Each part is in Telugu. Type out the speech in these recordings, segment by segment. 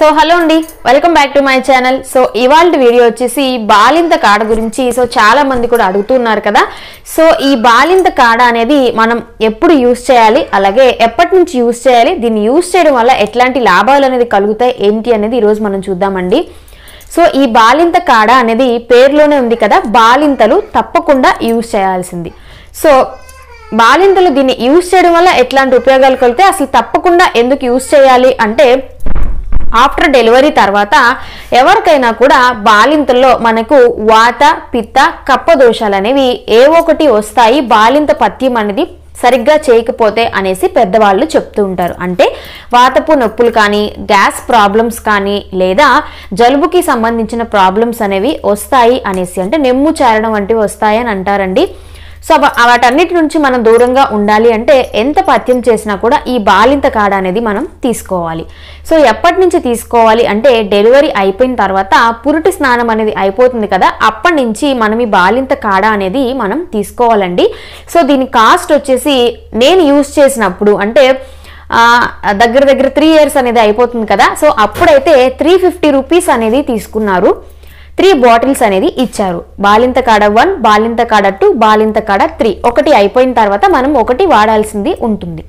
సో హలో అండి welcome back to my channel so ఇవాళ వీడియో వచ్చేసి బాలింత కాడ గురించి సో చాలా మంది కూడా అడుగుతున్నారు కదా సో ఈ బాలింత కాడ అనేది మనం ఎప్పుడు యూస్ చేయాలి అలాగే ఎప్పటి నుంచి యూస్ చేయాలి దీన్ని యూస్ చేయడం వల్ల ఎట్లాంటి లాభాలు అనేది కలుగుతాయి ఏంటి అనేది ఈరోజు మనం చూద్దామండి సో ఈ బాలింత కాడ అనేది పేరులోనే ఉంది కదా బాలింతలు తప్పకుండా యూస్ చేయాల్సింది సో బాలింతలు దీన్ని యూస్ చేయడం వల్ల ఎట్లాంటి ఉపయోగాలు కలిగితే అసలు తప్పకుండా ఎందుకు యూస్ చేయాలి అంటే ఆఫ్టర్ డెలివరీ తర్వాత ఎవరికైనా కూడా బాలింతల్లో మనకు వాత పిత్త కప్ప దోషాలు అనేవి ఏ ఒకటి వస్తాయి బాలింత పథ్యం అనేది సరిగ్గా చేయకపోతే అనేసి పెద్దవాళ్ళు చెప్తూ ఉంటారు అంటే వాతపు నొప్పులు కానీ గ్యాస్ ప్రాబ్లమ్స్ కానీ లేదా జలుబుకి సంబంధించిన ప్రాబ్లమ్స్ అనేవి వస్తాయి అనేసి అంటే నెమ్ము చేరడం వంటివి వస్తాయి అని అంటారండి సో వా- వాటన్నిటి నుంచి మనం దూరంగా ఉండాలి అంటే ఎంత పథ్యం చేసినా కూడా ఈ బాలింత కాడ అనేది మనం తీసుకోవాలి సో ఎప్పటి నుంచి తీసుకోవాలి అంటే డెలివరీ అయిపోయిన తర్వాత పురుటి స్నానం అనేది అయిపోతుంది కదా అప్పటి నుంచి మనం ఈ బాలింత కాడ అనేది మనం తీసుకోవాలండి సో దీని కాస్ట్ వచ్చేసి నేను యూస్ చేసినప్పుడు అంటే ఆ, దగ్గర దగ్గర త్రీ ఇయర్స్ అనేది అయిపోతుంది కదా సో అప్పుడైతే త్రీ ఫిఫ్టీ రూపీస్ అనేది తీసుకున్నారు త్రీ బాటిల్స్ అనేది ఇచ్చారు బాలింత కాడ వన్ బాలింత కాడ టూ బాలింత కాడ త్రీ ఒకటి అయిపోయిన తర్వాత మనం ఒకటి వాడాల్సింది ఉంటుంది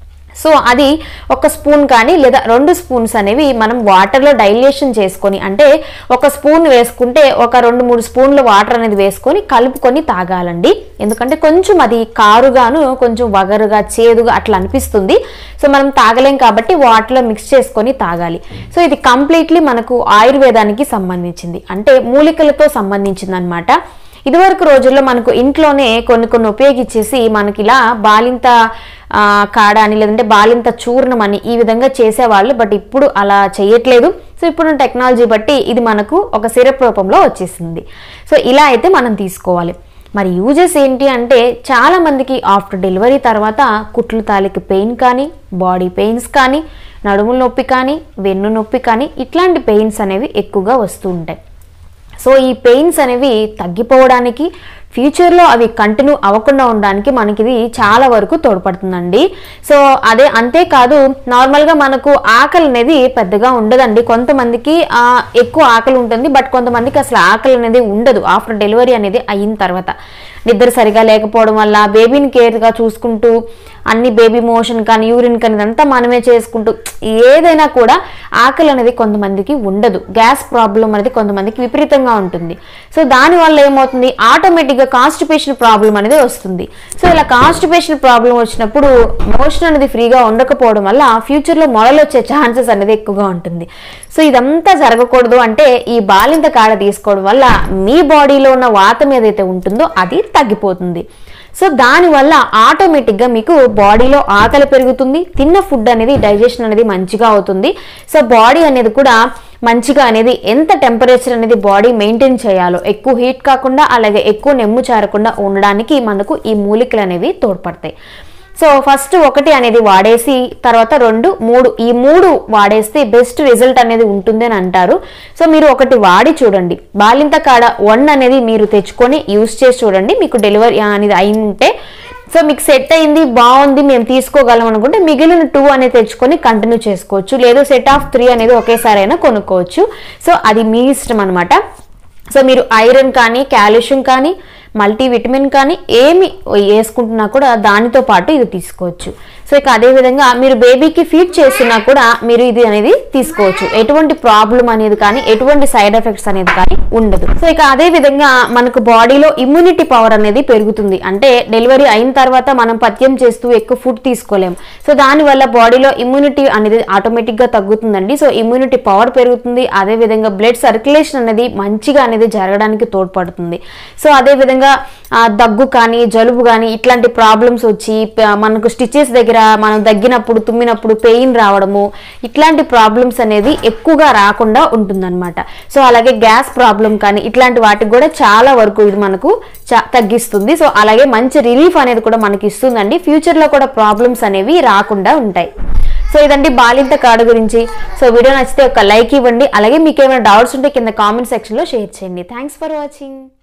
సో అది ఒక స్పూన్ కానీ లేదా రెండు స్పూన్స్ అనేవి మనం వాటర్లో డైల్యూషన్ చేసుకొని అంటే ఒక స్పూన్ వేసుకుంటే ఒక రెండు మూడు స్పూన్ల వాటర్ అనేది వేసుకొని కలుపుకొని తాగాలండి ఎందుకంటే కొంచెం అది కారుగాను కొంచెం వగరుగా చేదుగా అట్లా అనిపిస్తుంది సో మనం తాగలేం కాబట్టి వాటర్లో మిక్స్ చేసుకొని తాగాలి సో ఇది కంప్లీట్లీ మనకు ఆయుర్వేదానికి సంబంధించింది అంటే మూలికలతో సంబంధించింది అనమాట ఇదివరకు రోజుల్లో మనకు ఇంట్లోనే కొన్ని కొన్ని ఉపయోగించేసి మనకి ఇలా బాలింత ఆ, కాడ అని లేదంటే బాలింత చూర్ణం అని ఈ విధంగా చేసేవాళ్ళు బట్ ఇప్పుడు అలా చేయట్లేదు సో ఇప్పుడు టెక్నాలజీ బట్టి ఇది మనకు ఒక సిరప్ రూపంలో వచ్చేసింది సో ఇలా అయితే మనం తీసుకోవాలి మరి యూజెస్ ఏంటి అంటే చాలా మందికి ఆఫ్టర్ డెలివరీ తర్వాత కుట్లు తాలికి పెయిన్ కానీ బాడీ పెయిన్స్ కానీ నడుముల నొప్పి కానీ వెన్ను నొప్పి కానీ ఇట్లాంటి పెయిన్స్ అనేవి ఎక్కువగా వస్తూ ఉంటాయి సో ఈ పెయిన్స్ అనేవి తగ్గిపోవడానికి ఫ్యూచర్లో అవి కంటిన్యూ అవ్వకుండా ఉండడానికి మనకి ఇది చాలా వరకు తోడ్పడుతుందండి సో అదే అంతేకాదు నార్మల్గా మనకు ఆకలి అనేది పెద్దగా ఉండదండి కొంతమందికి ఆ, ఎక్కువ ఆకలి ఉంటుంది బట్ కొంతమందికి అసలు ఆకలి అనేది ఉండదు ఆఫ్టర్ డెలివరీ అనేది అయిన తర్వాత నిద్ర సరిగా లేకపోవడం వల్ల బేబీని కేర్గా చూసుకుంటూ అన్ని బేబీ మోషన్ కానీ యూరిన్ కానీ ఇదంతా మనమే చేసుకుంటూ ఏదైనా కూడా ఆకలి అనేది కొంతమందికి ఉండదు గ్యాస్ ప్రాబ్లం అనేది కొంతమందికి విపరీతంగా ఉంటుంది సో దానివల్ల ఏమవుతుంది ఆటోమేటిక్గా కాన్స్టిపేషన్ ప్రాబ్లం అనేది వస్తుంది సో ఇలా కాన్స్టిపేషన్ ప్రాబ్లం వచ్చినప్పుడు మోషన్ అనేది ఫ్రీగా ఉండకపోవడం వల్ల ఫ్యూచర్లో మొడలు వచ్చే ఛాన్సెస్ అనేది ఎక్కువగా ఉంటుంది సో ఇదంతా జరగకూడదు అంటే ఈ బాలింత కాడ తీసుకోవడం వల్ల మీ బాడీలో ఉన్న వాతం ఏదైతే ఉంటుందో అది తగ్గిపోతుంది సో దానివల్ల ఆటోమేటిక్గా మీకు బాడీలో ఆకలి పెరుగుతుంది తిన్న ఫుడ్ అనేది డైజెషన్ అనేది మంచిగా అవుతుంది సో బాడీ అనేది కూడా మంచిగా అనేది ఎంత టెంపరేచర్ అనేది బాడీ మెయింటైన్ చేయాలో ఎక్కువ హీట్ కాకుండా అలాగే ఎక్కువ నెమ్ము చేరకుండా ఉండడానికి మనకు ఈ మూలికలు అనేవి తోడ్పడతాయి సో ఫస్ట్ ఒకటి అనేది వాడేసి తర్వాత రెండు మూడు ఈ మూడు వాడేస్తే బెస్ట్ రిజల్ట్ అనేది ఉంటుంది అని అంటారు సో మీరు ఒకటి వాడి చూడండి బాలింత కాడ వన్ అనేది మీరు తెచ్చుకొని యూస్ చేసి చూడండి మీకు డెలివరీ అనేది అయి ఉంటే సో మీకు సెట్ అయింది బాగుంది మేము తీసుకోగలం అనుకుంటే మిగిలిన టూ అనేది తెచ్చుకొని కంటిన్యూ చేసుకోవచ్చు లేదు సెట్ ఆఫ్ త్రీ అనేది ఒకేసారి అయినా కొనుక్కోవచ్చు సో అది మీ ఇష్టం అనమాట సో మీరు ఐరన్ కానీ కాల్షియం కానీ మల్టీవిటమిన్ కానీ ఏమి వేసుకుంటున్నా కూడా దానితో పాటు ఇది తీసుకోవచ్చు సో ఇక అదే విధంగా మీరు బేబీకి ఫీడ్ చేస్తున్నా కూడా మీరు ఇది అనేది తీసుకోవచ్చు ఎటువంటి ప్రాబ్లం అనేది కానీ ఎటువంటి సైడ్ ఎఫెక్ట్స్ అనేది కానీ ఉండదు సో ఇక అదే విధంగా మనకు బాడీలో ఇమ్యూనిటీ పవర్ అనేది పెరుగుతుంది అంటే డెలివరీ అయిన తర్వాత మనం పథ్యం చేస్తూ ఎక్కువ ఫుడ్ తీసుకోలేం సో దానివల్ల బాడీలో ఇమ్యూనిటీ అనేది ఆటోమేటిక్గా తగ్గుతుందండి సో ఇమ్యూనిటీ పవర్ పెరుగుతుంది అదే విధంగా బ్లడ్ సర్క్యులేషన్ అనేది మంచిగా అనేది జరగడానికి తోడ్పడుతుంది సో అదే విధంగా ఆ, దగ్గు కానీ జలుబు కానీ ఇట్లాంటి ప్రాబ్లమ్స్ వచ్చి ప- మనకు స్టిచెస్ దగ్గర మనం దగ్గినప్పుడు తుమ్మినప్పుడు పెయిన్ రావడము ఇట్లాంటి ప్రాబ్లమ్స్ అనేది ఎక్కువగా రాకుండా ఉంటుందన్నమాట సో అలాగే గ్యాస్ ప్రాబ్లం కానీ ఇట్లాంటి వాటికి కూడా చాలా వరకు ఇది మనకు చా- తగ్గిస్తుంది సో అలాగే మంచి రిలీఫ్ అనేది కూడా మనకి ఇస్తుందండి ఫ్యూచర్లో కూడా ప్రాబ్లమ్స్ అనేవి రాకుండా ఉంటాయి సో ఇదండి బాలింత కాడ గురించి సో వీడియో నచ్చితే ఒక లైక్ ఇవ్వండి అలాగే మీకు ఏమైనా డౌట్స్ ఉంటే కింద కామెంట్ సెక్షన్లో షేర్ చేయండి థ్యాంక్స్ ఫర్ వాచింగ్